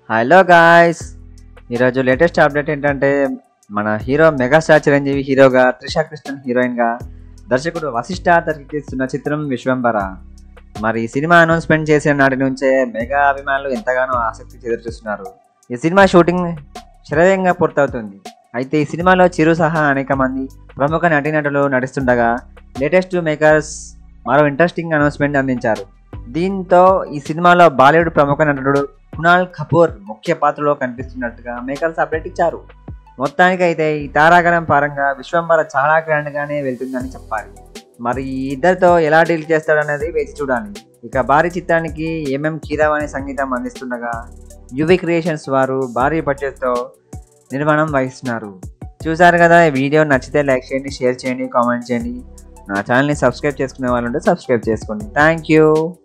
hello guys ఈరోజు latest update ఏంటంటే మన హీరో మెగాస్టార్ చిరంజీవి హీరోగా త్రిషా కృష్ణన్ హీరోయిన్గా దర్శకుడు వశిష్ఠ తెరకెక్కిస్తున్న చిత్రం విశ్వంబర మరి ఈ సినిమా అనౌన్స్మెంట్ చేసిన నాటి నుంచే మెగా అభిమానులు ఎంతగానో ఆసక్తి ఎదురుచూస్తున్నారు ఈ సినిమా షూటింగ్ శరవేగంగా పూర్తవుతుంది అయితే ఈ సినిమాలో చిరు సహా అనేక మంది ప్రముఖ నటీనటులు నటిస్తుండగా లేటెస్ట్ మేకర్స్ మరో ఇంట్రెస్టింగ్ అనౌన్స్మెంట్ అందించారు దీంతో ఈ సినిమాలో బాలీవుడ్ ప్రముఖ నటుడు కునాల్ కపూర్ ముఖ్య పాత్రలో కనిపిస్తున్నట్టుగా మేకర్స్ అప్డేట్ ఇచ్చారు మొత్తానికి అయితే ఈ తారాగణం పరంగా విశ్వంబర చాలా గ్రాండ్గానే వెళ్తుందని చెప్పాలి మరి ఈ ఇద్దరితో ఎలా డీల్ చేస్తాడనేది వేచి చూడాలి ఇక భారీ చిత్రానికి ఎంఎం కీరవాణి సంగీతం అందిస్తుండగా యువి క్రియేషన్స్ వారు భారీ బడ్జెట్తో నిర్మాణం వహిస్తున్నారు చూసారు కదా ఈ వీడియో నచ్చితే లైక్ చేయండి షేర్ చేయండి కామెంట్ చేయండి నా ఛానల్ని సబ్స్క్రైబ్ చేసుకునే వాళ్ళు ఉంటే సబ్స్క్రైబ్ చేసుకోండి థ్యాంక్ యూ